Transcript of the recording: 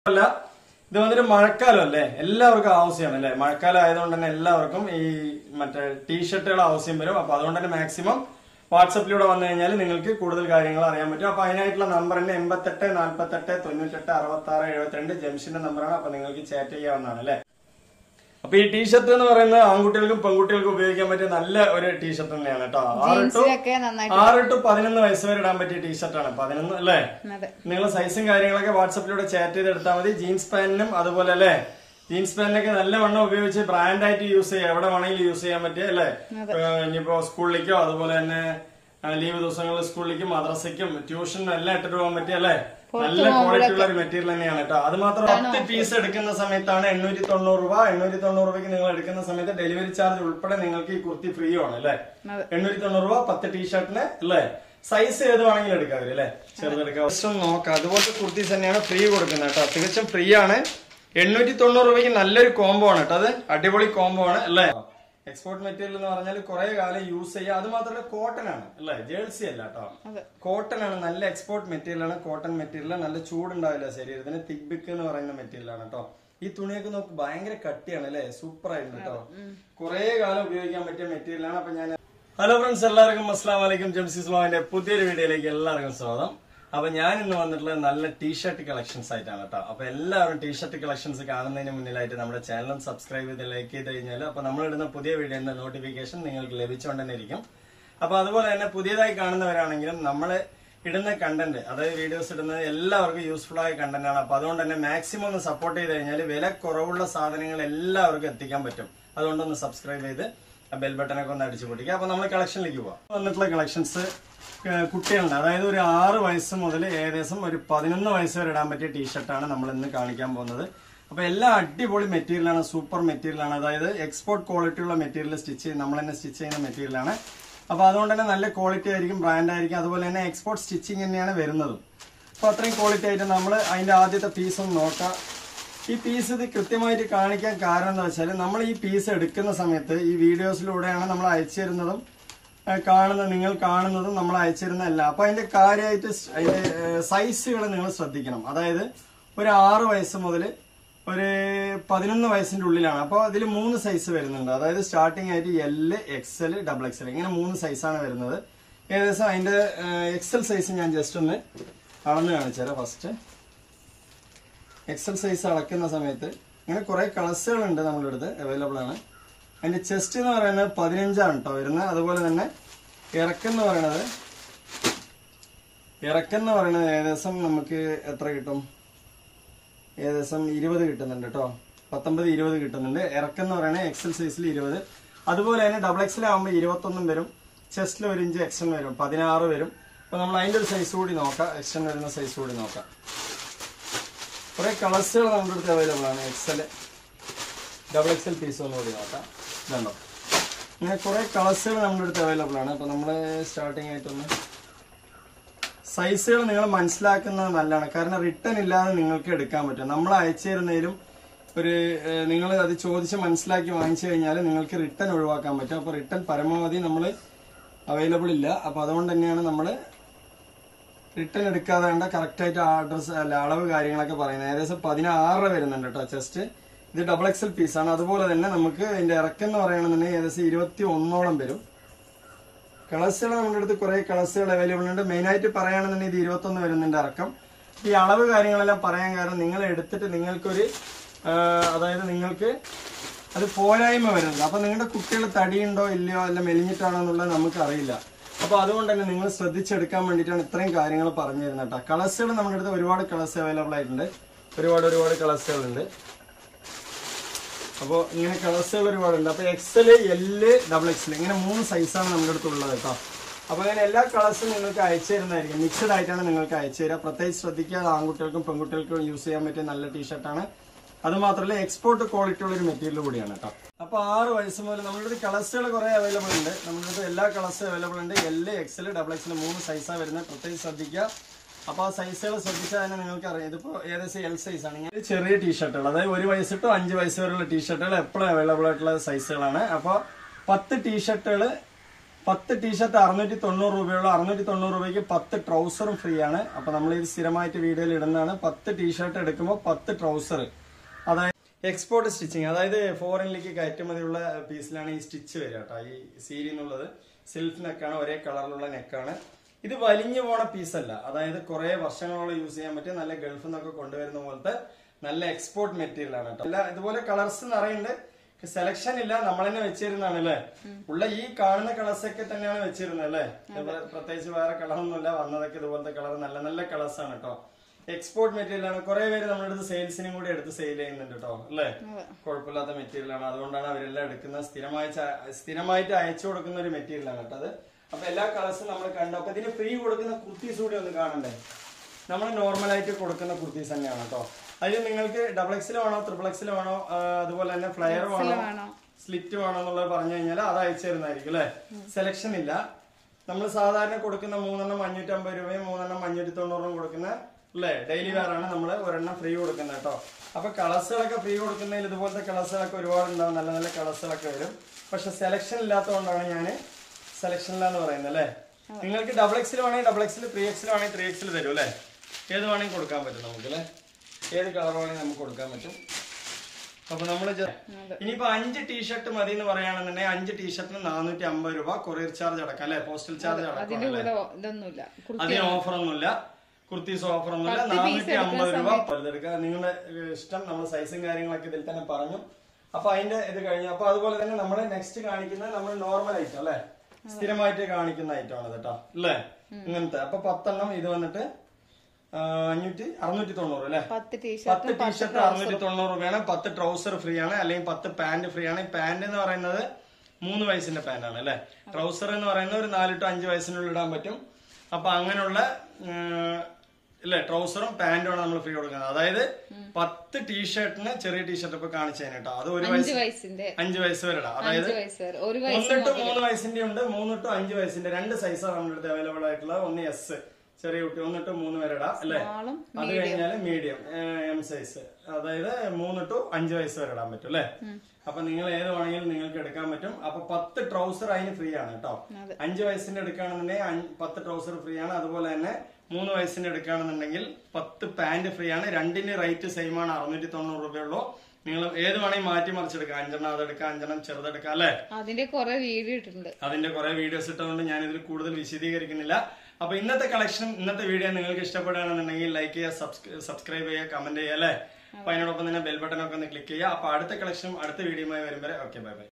അല്ല ഇത് വന്നിട്ട് മഴക്കാലം അല്ലേ എല്ലാവർക്കും ആവശ്യമാണ് അല്ലേ മഴക്കാലം ആയതുകൊണ്ട് തന്നെ എല്ലാവർക്കും ഈ മറ്റേ ടീഷർട്ടുകൾ ആവശ്യം വരും അപ്പൊ അതുകൊണ്ട് തന്നെ മാക്സിമം വാട്സപ്പിലൂടെ വന്നു കഴിഞ്ഞാൽ നിങ്ങൾക്ക് കൂടുതൽ കാര്യങ്ങൾ അറിയാൻ പറ്റും അപ്പൊ അതിനായിട്ടുള്ള നമ്പർ തന്നെ എൺപത്തെട്ട് നാല്പത്തെട്ട് തൊണ്ണൂറ്റെട്ട് അറുപത്തി ആറ് എഴുപത്തിരണ്ട് ജംഷന്റെ നമ്പറാണ് അപ്പൊ നിങ്ങൾക്ക് ചാറ്റ് ചെയ്യാവുന്നതാണ് അല്ലേ അപ്പൊ ഈ ടീഷർട്ട് എന്ന് പറയുന്നത് ആൺകുട്ടികൾക്കും പെൺകുട്ടികൾക്കും ഉപയോഗിക്കാൻ പറ്റിയ നല്ല ഒരു ടീഷർട്ട് തന്നെയാണ് കേട്ടോ ആറ് ടു ജീൻസിലൊക്കെ നന്നായിട്ട് ആറ് ടു പതിനൊന്ന് വയസ്സ് വരെ ഇടാൻ പറ്റിയ ടീഷർട്ടാണ് പതിനൊന്ന് അല്ലേ അതെ നിങ്ങൾ സൈസും കാര്യങ്ങളൊക്കെ വാട്സപ്പിലൂടെ ചാറ്റ് ചെയ്ത് എടുത്താൽ മതി ജീൻസ് പാന്റിനും അതുപോലെ അല്ലേ ജീൻസ് പാന്റിനൊക്കെ നല്ല വണ്ണം ഉപയോഗിച്ച് ബ്രാൻഡ് ആയിട്ട് യൂസ് ചെയ്യാം എവിടെ വേണമെങ്കിലും യൂസ് ചെയ്യാൻ പറ്റിയ അല്ലേ ഏഹ് ഇനിയിപ്പോ സ്കൂളിലേക്കോ അതുപോലെ തന്നെ ലീവ് ദിവസങ്ങളിൽ സ്കൂളിലേക്കും മദ്രസയ്ക്കും ട്യൂഷനും എല്ലാം ഇട്ടിട്ട് പോകാൻ പറ്റിയ അല്ലേ നല്ല ക്വാളിറ്റി ഉള്ള ഒരു മെറ്റീരിയൽ തന്നെയാണ് കേട്ടോ അത് മാത്രം പത്ത് പീസ് എടുക്കുന്ന സമയത്താണ് എണ്ണൂറ്റി തൊണ്ണൂറ് രൂപ എണ്ണൂറ്റി തൊണ്ണൂറ് രൂപയ്ക്ക് നിങ്ങൾ എടുക്കുന്ന സമയത്ത് ഡെലിവറി ചാർജ് ഉൾപ്പെടെ നിങ്ങൾക്ക് ഈ കുർത്തി ഫ്രീ ആണ് അല്ലേ അതെ. എണ്ണൂറ്റി തൊണ്ണൂറ് രൂപ പത്ത് ടീഷർട്ടിന് അല്ലേ സൈസ് ഏത് വേണമെങ്കിലും എടുക്കാം അവര് അല്ലേ ചെറുതെടുക്കാം ജസ്റ്റ് നോക്കാം അതുപോലത്തെ കുർത്തീസ് തന്നെയാണ് ഫ്രീ കൊടുക്കുന്നത് കേട്ടോ തികച്ചും ഫ്രീ ആണ് എണ്ണൂറ്റി തൊണ്ണൂറ് രൂപയ്ക്ക് നല്ലൊരു കോംബോ ആണ് കേട്ടോ അത് അടിപൊളി കോംബോ ആണ് അല്ലേ എക്സ്പോർട്ട് മെറ്റീരിയൽ എന്ന് പറഞ്ഞാൽ കുറെ കാലം യൂസ് ചെയ്യാം അത് മാത്രമല്ല കോട്ടൺ ആണ് അല്ലേ ജേഴ്സി അല്ല കേട്ടോ അതെ കോട്ടൺ ആണ് നല്ല എക്സ്പോർട്ട് മെറ്റീരിയൽ ആണ് കോട്ടൺ മെറ്റീരിയൽ നല്ല ചൂടുണ്ടാവില്ല ശരീരത്തിന് തിക് ബിക്ക് എന്ന് പറയുന്ന മെറ്റീരിയൽ ആണ് കേട്ടോ ഈ തുണിയൊക്കെ നോക്ക് ഭയങ്കര കട്ടിയാണ് അല്ലേ സൂപ്പർ ആയിരുന്നു കേട്ടോ കുറെ കാലം ഉപയോഗിക്കാൻ പറ്റിയ മെറ്റീരിയൽ ആണ് അപ്പൊ ഞാൻ ഹലോ ഫ്രണ്ട്സ് എല്ലാവർക്കും അസ്സാം വലൈക്കും ജംസി സ്ലോവിന്റെ പുതിയൊരു വീഡിയോയിലേക്ക് എല്ലാവർക്കും സ്വാഗതം അപ്പൊ ഞാൻ ഇന്ന് വന്നിട്ടുള്ളത് നല്ല ടീഷർട്ട് കളക്ഷൻസ് ആയിട്ടാണ് കേട്ടോ അപ്പൊ എല്ലാവരും ടീഷർട്ട് കളക്ഷൻസ് കാണുന്നതിന് മുന്നിലായിട്ട് നമ്മുടെ ചാനലും സബ്സ്ക്രൈബ് ചെയ്ത് ലൈക്ക് ചെയ്ത് കഴിഞ്ഞാൽ അപ്പൊ നമ്മൾ ഇടുന്ന പുതിയ വീഡിയോന്റെ നോട്ടിഫിക്കേഷൻ നിങ്ങൾക്ക് ലഭിച്ചുകൊണ്ട് തന്നെ ഇരിക്കും അപ്പൊ അതുപോലെ തന്നെ പുതിയതായി കാണുന്നവരാണെങ്കിലും നമ്മള് ഇടുന്ന കണ്ടന്റ് അതായത് വീഡിയോസ് ഇടുന്നത് എല്ലാവർക്കും യൂസ്ഫുൾ ആയ കണ്ടന്റ് ആണ് അപ്പൊ അതുകൊണ്ട് തന്നെ മാക്സിമം ഒന്ന് സപ്പോർട്ട് ചെയ്ത് കഴിഞ്ഞാൽ വില കുറവുള്ള സാധനങ്ങൾ എല്ലാവർക്കും എത്തിക്കാൻ പറ്റും അതുകൊണ്ടൊന്ന് സബ്സ്ക്രൈബ് ചെയ്ത് ബെൽ ബട്ടനൊക്കെ ഒന്ന് അടിച്ചു പൊട്ടിക്കുക അപ്പൊ നമ്മൾ കളക്ഷനിലേക്ക് പോവാം വന്നിട്ടുള്ള കളക്ഷൻസ് കുട്ടികളുണ്ട് അതായത് ഒരു ആറ് വയസ്സ് മുതൽ ഏകദേശം ഒരു പതിനൊന്ന് വയസ്സ് വരെ ഇടാൻ പറ്റിയ ടീഷർട്ടാണ് നമ്മൾ ഇന്ന് കാണിക്കാൻ പോകുന്നത് അപ്പൊ എല്ലാം അടിപൊളി മെറ്റീരിയലാണ് സൂപ്പർ മെറ്റീരിയലാണ് അതായത് എക്സ്പോർട്ട് ക്വാളിറ്റി ഉള്ള മെറ്റീരിയൽ സ്റ്റിച്ച് നമ്മൾ തന്നെ സ്റ്റിച്ച് ചെയ്യുന്ന മെറ്റീരിയലാണ് അപ്പൊ അതുകൊണ്ട് തന്നെ നല്ല ക്വാളിറ്റി ആയിരിക്കും ബ്രാൻഡ് ആയിരിക്കും അതുപോലെ തന്നെ എക്സ്പോർട്ട് സ്റ്റിച്ചിങ് തന്നെയാണ് വരുന്നതും അപ്പൊ അത്രയും ക്വാളിറ്റി ആയിട്ട് നമ്മൾ അതിന്റെ ആദ്യത്തെ പീസ് ഒന്ന് നോക്കാം ഈ പീസ് ഇത് കൃത്യമായിട്ട് കാണിക്കാൻ കാരണം എന്താ വെച്ചാൽ നമ്മൾ ഈ പീസ് എടുക്കുന്ന സമയത്ത് ഈ വീഡിയോസിലൂടെയാണ് നമ്മൾ അയച്ചു തരുന്നതും ആ, കാണുന്നത് നിങ്ങൾ കാണുന്നതും നമ്മൾ അയച്ചു തരുന്നതല്ല അപ്പൊ അതിന്റെ കാര്യമായിട്ട് സ് അതിന്റെ സൈസുകൾ നിങ്ങൾ ശ്രദ്ധിക്കണം അതായത് ഒരു ആറ് വയസ്സ് മുതൽ ഒരു പതിനൊന്ന് വയസ്സിന്റെ ഉള്ളിലാണ് അപ്പോൾ അതിൽ മൂന്ന് സൈസ് വരുന്നുണ്ട് അതായത് സ്റ്റാർട്ടിംഗ് ആയിട്ട് എല് എക്സൽ ഡബിൾ എക്സൽ ഇങ്ങനെ മൂന്ന് സൈസാണ് വരുന്നത് ഏകദേശം അതിന്റെ എക്സൽ സൈസ് ഞാൻ ജസ്റ്റ് ഒന്ന് അളന്ന് കാണിച്ചുതരാം ഫസ്റ്റ് എക്സൽ സൈസ് അളക്കുന്ന സമയത്ത് ഇങ്ങനെ കുറെ കളേഴ്സുകൾ ഉണ്ട് നമ്മുടെ അടുത്ത് അവൈലബിൾ ആണ് അതിന്റെ ചെസ്റ്റ് എന്ന് പറയുന്നത് പതിനഞ്ചാണ് കേട്ടോ വരുന്നത് അതുപോലെ തന്നെ ഇറക്കം എന്ന് പറയുന്നത് ഇറക്കം എന്ന് പറയുന്നത് ഏകദേശം നമുക്ക് എത്ര കിട്ടും ഏകദേശം ഇരുപത് കിട്ടുന്നുണ്ട് കേട്ടോ പത്തൊമ്പത് ഇരുപത് കിട്ടുന്നുണ്ട് ഇറക്കം എന്ന് പറയുന്നത് എക്സൽ സൈസിൽ ഇരുപത് അതുപോലെ തന്നെ ഡബിൾ എക്സൽ ആകുമ്പോൾ ഇരുപത്തൊന്നും വരും ചെസ്റ്റിൽ ഒരു ഇഞ്ച് എക്സ്റ്റൻ വരും പതിനാറ് വരും അപ്പൊ നമ്മൾ അതിന്റെ ഒരു സൈസ് കൂടി നോക്കാം എക്സ്റ്റൻ വരുന്ന സൈസ് കൂടി നോക്കാം കുറെ കളേഴ്സുകൾ നമ്മുടെ അടുത്ത് അവൈലബിൾ ആണ് എക്സൽ ഡബിൾ എക്സൽ പീസ് ഒന്നുകൂടി നോക്കാം ഇതുണ്ടോ ഇങ്ങനെ കുറെ കളേഴ്സുകൾ നമ്മുടെ അടുത്ത് അവൈലബിൾ ആണ് അപ്പൊ നമ്മൾ സ്റ്റാർട്ടിങ് ആയിട്ടൊന്ന് സൈസുകൾ നിങ്ങൾ മനസ്സിലാക്കുന്നത് നല്ലതാണ് കാരണം റിട്ടേൺ ഇല്ലാതെ നിങ്ങൾക്ക് എടുക്കാൻ പറ്റും നമ്മൾ അയച്ചു തരുന്നതിലും ഒരു നിങ്ങൾ അത് ചോദിച്ച് മനസ്സിലാക്കി വാങ്ങിച്ചു കഴിഞ്ഞാൽ നിങ്ങൾക്ക് റിട്ടേൺ ഒഴിവാക്കാൻ പറ്റും അപ്പൊ റിട്ടേൺ പരമാവധി നമ്മൾ അവൈലബിൾ ഇല്ല അപ്പൊ അതുകൊണ്ട് തന്നെയാണ് നമ്മൾ റിട്ടേൺ എടുക്കാതെ കണ്ട കറക്റ്റ് ആയിട്ട് അഡ്രസ് അല്ല അളവ് കാര്യങ്ങളൊക്കെ പറയുന്നത് ഏകദേശം പതിനാറര വരുന്നുണ്ട് കേട്ടോ ചെസ്റ്റ് ഇത് ഡബിൾ എക്സൽ പീസാണ് അതുപോലെ തന്നെ നമുക്ക് ഇതിന്റെ ഇറക്കം എന്ന് പറയുകയാണെന്നുണ്ടെങ്കിൽ ഏകദേശം ഇരുപത്തി ഒന്നോളം വരും കളേഴ്സുകൾ നമ്മുടെ അടുത്ത് കുറെ കളേഴ്സുകൾ അവൈലബിൾ ഉണ്ട് മെയിൻ ആയിട്ട് പറയുകയാണെന്നുണ്ടെങ്കിൽ ഇത് ഇരുപത്തൊന്ന് വരുന്നുണ്ട് ഇറക്കം ഈ അളവ് കാര്യങ്ങളെല്ലാം പറയാൻ കാരണം നിങ്ങൾ എടുത്തിട്ട് നിങ്ങൾക്കൊരു ആ, അതായത് നിങ്ങൾക്ക് അത് പോരായ്മ വരുന്നുണ്ട് അപ്പൊ നിങ്ങളുടെ കുട്ടികൾ തടിയുണ്ടോ ഇല്ലയോ അല്ല മെലിഞ്ഞിട്ടാണോ എന്നുള്ളത് നമുക്ക് അറിയില്ല അപ്പൊ അതുകൊണ്ട് തന്നെ നിങ്ങൾ ശ്രദ്ധിച്ചെടുക്കാൻ വേണ്ടിയിട്ടാണ് ഇത്രയും കാര്യങ്ങൾ പറഞ്ഞു തരുന്നത് കേട്ടോ കളേഴ്സുകൾ നമ്മുടെ അടുത്ത് ഒരുപാട് കളേഴ്സ് അവൈലബിൾ ആയിട്ടുണ്ട് ഒരുപാട് ഒരുപാട് കളേഴ്സുകൾ ഉണ്ട് അപ്പോൾ ഇങ്ങനെ കളേഴ്സുകൾ ഒരുപാടുണ്ട് അപ്പോൾ എക്സൽ എല് ഡബിൾ എക്സൽ ഇങ്ങനെ മൂന്ന് സൈസാണ് നമ്മുടെ അടുത്ത് ഉള്ളത് കേട്ടോ അപ്പോൾ അങ്ങനെ എല്ലാ കളേഴ്സും നിങ്ങൾക്ക് അയച്ചു തരുന്നതായിരിക്കും മിക്സഡ് ആയിട്ടാണ് നിങ്ങൾക്ക് അയച്ചു തരിക പ്രത്യേകിച്ച് ശ്രദ്ധിക്കുക അത് ആൺകുട്ടികൾക്കും പെൺകുട്ടികൾക്കും യൂസ് ചെയ്യാൻ പറ്റിയ നല്ല ടീഷർട്ടാണ് അത് മാത്രമല്ല എക്സ്പോർട്ട് ക്വാളിറ്റി ഉള്ള ഒരു മെറ്റീരിയൽ കൂടിയാണ് കേട്ടോ അപ്പോൾ ആറ് വയസ്സ് മുതൽ നമ്മുടെ അടുത്ത് കളേഴ്സുകൾ കുറേ അവൈലബിൾ ഉണ്ട് നമ്മുടെ അടുത്ത് എല്ലാ കളേഴ്സും അവൈലബിൾ ഉണ്ട് എല് എക്സൽ ഡബിൾ എക്സൽ മൂന്ന് സൈസാണ് വരുന്നത് പ്രത്യേകിച്ച് ശ്രദ്ധിക്കുക അപ്പൊ ആ സൈസുകൾ ശ്രദ്ധിച്ചാൽ തന്നെ നിങ്ങൾക്ക് അറിയാം ഇതിപ്പോ ഏകദേശം എൽ സൈസ് ആണ് ഇങ്ങനെ ചെറിയ ടീഷർട്ടുകൾ അതായത് ഒരു വയസ്സ് ടു അഞ്ച് വയസ്സ് വരെയുള്ള ടീഷർട്ടുകൾ എപ്പോഴും അവൈലബിൾ ആയിട്ടുള്ള സൈസുകളാണ് അപ്പോൾ പത്ത് ടീഷർട്ടുകൾ പത്ത് ടീഷർട്ട് അറുന്നൂറ്റി തൊണ്ണൂറ് രൂപയുള്ള അറുന്നൂറ്റി തൊണ്ണൂറ് രൂപയ്ക്ക് പത്ത് ട്രൗസറും ഫ്രീ ആണ് അപ്പൊ നമ്മൾ ഇത് സ്ഥിരമായിട്ട് വീഡിയോയിൽ ഇടുന്നതാണ് പത്ത് ടീഷർട്ട് എടുക്കുമ്പോൾ പത്ത് ട്രൗസർ അതായത് എക്സ്പോർട്ട് സ്റ്റിച്ചിങ് അതായത് ഫോറിനിലേക്ക് കയറ്റുമതിയുള്ള പീസിലാണ് ഈ സ്റ്റിച്ച് വരിക കേട്ടോ ഈ സീരി എന്നുള്ളത് സെൽഫ് നെക്കാണ് ഒരേ കളറിലുള്ള നെക്കാണ് ഇത് വലിഞ്ഞു പോണ പീസല്ല അതായത് കുറെ വർഷങ്ങളോളം യൂസ് ചെയ്യാൻ പറ്റിയ നല്ല ഗൾഫിൽ നിന്നൊക്കെ കൊണ്ടുവരുന്ന പോലത്തെ നല്ല എക്സ്പോർട്ട് മെറ്റീരിയൽ ആണ് കേട്ടോ അല്ല ഇതുപോലെ കളേഴ്സ് നിറയുണ്ട് സെലക്ഷൻ ഇല്ല നമ്മൾ തന്നെ വെച്ചിരുന്നാണ് അല്ലേ ഉള്ള ഈ കാണുന്ന കളേഴ്സ് ഒക്കെ തന്നെയാണ് വെച്ചിരുന്നത് അല്ലേ ഇതുപോലെ പ്രത്യേകിച്ച് വേറെ കളറൊന്നുമില്ല വന്നതൊക്കെ ഇതുപോലത്തെ കളർ നല്ല നല്ല കളേഴ്സ് ആണ് കേട്ടോ എക്സ്പോർട്ട് മെറ്റീരിയൽ ആണ് കുറെ പേര് നമ്മുടെ അടുത്ത് സെയിൽസിനും കൂടി എടുത്ത് സെയിൽ ചെയ്യുന്നുണ്ട് കേട്ടോ അല്ലേ കുഴപ്പമില്ലാത്ത മെറ്റീരിയൽ ആണ് അതുകൊണ്ടാണ് അവരെല്ലാം എടുക്കുന്നത് സ്ഥിരമായി ച- സ്ഥിരമായിട്ട് അയച്ചു കൊടുക്കുന്ന ഒരു മെറ്റീരിയൽ ആണ് കേട്ടോ അത് അപ്പൊ എല്ലാ കളേഴ്സും നമ്മൾ കണ്ടു അപ്പൊ ഇതിന് ഫ്രീ കൊടുക്കുന്ന കുർത്തീസ് കൂടി ഒന്ന് കാണണ്ടേ നമ്മൾ നോർമലായിട്ട് കൊടുക്കുന്ന കുർത്തീസ് തന്നെയാണ് കേട്ടോ അതിൽ നിങ്ങൾക്ക് ഡബിൾ എക്സിൽ വേണോ ട്രിപ്പിൾ എക്സിൽ വേണോ ആ, അതുപോലെ തന്നെ ഫ്ലയർ വേണോ വേണോ? സ്ലിറ്റ് വേണോ എന്നുള്ളത് പറഞ്ഞു കഴിഞ്ഞാൽ അത് അയച്ചു തരുന്നതായിരിക്കും അല്ലെ സെലക്ഷൻ ഇല്ല നമ്മൾ സാധാരണ കൊടുക്കുന്ന മൂന്നെണ്ണം അഞ്ഞൂറ്റി അമ്പത് രൂപയും മൂന്നെണ്ണം അഞ്ഞൂറ്റി തൊണ്ണൂറും കൊടുക്കുന്ന അല്ലേ ഡെയിലി വെയർ ആണ് നമ്മൾ ഒരെണ്ണം ഫ്രീ കൊടുക്കുന്നത് കേട്ടോ അപ്പൊ കളേഴ്സുകളൊക്കെ ഫ്രീ കൊടുക്കുന്നതിൽ ഇതുപോലത്തെ കളേഴ്സുകളൊക്കെ ഒരുപാട് ഉണ്ടാവും നല്ല നല്ല കളേഴ്സുകളൊക്കെ വരും പക്ഷെ സെലക്ഷൻ ഇല്ലാത്തതുകൊണ്ടാണ് ഞാൻ സെലക്ഷൻ ഇല്ലാന്ന് പറയുന്നത് അല്ലേ നിങ്ങൾക്ക് ഡബിൾ എക്സിൽ വേണമെങ്കിൽ ഡബിൾ എക്സിൽ ത്രീ എക്സിൽ വേണമെങ്കിൽ ത്രീ എക്സിൽ തരും അല്ലേ ഏത് വേണമെങ്കിൽ കൊടുക്കാൻ പറ്റും നമുക്ക് അല്ലേ ഏത് കളർ വേണമെങ്കിൽ നമുക്ക് കൊടുക്കാൻ പറ്റും അപ്പൊ നമ്മള് ജ- ഇനിയിപ്പോ അഞ്ച് ടീഷർട്ട് മതി എന്ന് പറയുകയാണെന്നുണ്ടെങ്കിൽ അഞ്ച് ടീഷർട്ടിന് നാനൂറ്റി അമ്പത് രൂപ കൊറിയർ ചാർജ് അടക്കാം അല്ലെ പോസ്റ്റൽ ചാർജ് അടക്കാം അതിന്റെ കൂടെ ഇതൊന്നുമില്ല കുർത്തി അതിന് ഓഫർ ഒന്നുമില്ല കുർത്തീസ് ഓഫർ ഒന്നുമില്ല നാനൂറ്റി അമ്പത് രൂപ വലുതെടുക്കുക നിങ്ങളുടെ ഏഹ്, ഇഷ്ടം നമ്മൾ സൈസും കാര്യങ്ങളൊക്കെ ഇതിൽ തന്നെ പറഞ്ഞു അപ്പൊ അതിന്റെ ഇത് കഴിഞ്ഞു അപ്പൊ അതുപോലെ തന്നെ നമ്മൾ നെക്സ്റ്റ് കാണിക്കുന്നത് നമ്മൾ നോർമൽ ഐറ്റം അല്ലെ സ്ഥിരമായിട്ട് കാണിക്കുന്ന ഐറ്റം ആണ് കേട്ടോ അല്ലേ ഇങ്ങനത്തെ അപ്പൊ പത്തെണ്ണം ഇത് വന്നിട്ട് ആ, അഞ്ഞൂറ്റി അറുന്നൂറ്റി തൊണ്ണൂറ് അല്ലെ പത്ത് ടീഷർട്ട് പത്ത് ടീഷർട്ട് അറുന്നൂറ്റി തൊണ്ണൂറ് രൂപയാണ് പത്ത് ട്രൗസർ ഫ്രീ ആണ് അല്ലെങ്കിൽ പത്ത് പാന്റ് ഫ്രീ ആണ് ഈ പാന്റ് എന്ന് പറയുന്നത് മൂന്ന് വയസ്സിന്റെ പാന്റ് ആണ് അല്ലെ ട്രൗസർ എന്ന് പറയുന്നത് ഒരു നാല് ടു അഞ്ച് വയസ്സിനുള്ളിൽ ഇടാൻ പറ്റും അപ്പൊ അങ്ങനെയുള്ള ഇല്ലേ ട്രൗസറും പാന്റും ആണ് നമ്മൾ ഫ്രീ കൊടുക്കുന്നത് അതായത് പത്ത് ടീഷർട്ടിന് ചെറിയ ടീഷർട്ട് ഇപ്പൊ കാണിച്ചതിന് കേട്ടോ അത് ഒരു അഞ്ച് വയസ്സ് വയസ്സിന്റെ അഞ്ച് വയസ്സ് വരെ ഇടാം അതായത് അഞ്ച് വയസ്സ് വരെ ഒരു വയസ്സ് ഒന്ന് ടു മൂന്ന് വയസ്സിന്റെ ഉണ്ട് മൂന്ന് ടു അഞ്ച് വയസ്സിന്റെ രണ്ട് സൈസാണ് നമ്മുടെ അടുത്ത് അവൈലബിൾ ആയിട്ടുള്ളത് ഒന്ന് എസ് ചെറിയ കുട്ടി ഒന്ന് ടു മൂന്ന് വരെ ഇടാം അല്ലേ ആളും അത് കഴിഞ്ഞാല് മീഡിയം എം സൈസ് അതായത് മൂന്ന് ടു അഞ്ച് വയസ്സ് വരെ ഇടാൻ പറ്റും അല്ലേ അപ്പൊ നിങ്ങൾ ഏത് വേണമെങ്കിലും നിങ്ങൾക്ക് എടുക്കാൻ പറ്റും അപ്പൊ പത്ത് ട്രൗസർ അതിന് ഫ്രീ ആണ് കേട്ടോ അതെ. അഞ്ച് വയസ്സിന്റെ എടുക്കുകയാണെന്നുണ്ടെങ്കിൽ അഞ്ച് പത്ത് ട്രൗസർ ഫ്രീ ആണ് അതുപോലെ തന്നെ മൂന്ന് വയസ്സിന്റെ എടുക്കുകയാണെന്നുണ്ടെങ്കിൽ പത്ത് പാന്റ് ഫ്രീ ആണ് രണ്ടിന്റെ റേറ്റ് സെയിം ആണ് അറുന്നൂറ്റി തൊണ്ണൂറ് രൂപയുള്ളൂ നിങ്ങൾ ഏത് വേണമെങ്കിൽ മാറ്റി മറിച്ചെടുക്കാം അഞ്ചെണ്ണം അതെടുക്കാം അഞ്ചെണ്ണം ചെറുതെടുക്കാം അല്ലേ അതിന്റെ കുറെ വീഡിയോ ഇട്ടിട്ടുണ്ട് അതിന്റെ കുറെ വീഡിയോസ് ഇട്ടതുകൊണ്ട് ഞാൻ ഇതിൽ കൂടുതൽ വിശദീകരിക്കുന്നില്ല അപ്പൊ ഇന്നത്തെ കളക്ഷൻ ഇന്നത്തെ വീഡിയോ നിങ്ങൾക്ക് ഇഷ്ടപ്പെടുകയാണെന്നുണ്ടെങ്കിൽ ലൈക്ക് ചെയ്യുക സബ്സ്ക്രൈബ് ചെയ്യുക കമന്റ് ചെയ്യുക അല്ലേ അപ്പൊ അതിനോടൊപ്പം തന്നെ ബെൽ ബട്ടൺ ഒക്കെ ഒന്ന് ക്ലിക്ക് ചെയ്യുക അപ്പൊ അടുത്ത കളക്ഷനും അടുത്ത വീഡിയോയുമായി വരും വരെ ഓക്കെ ബൈ ബൈ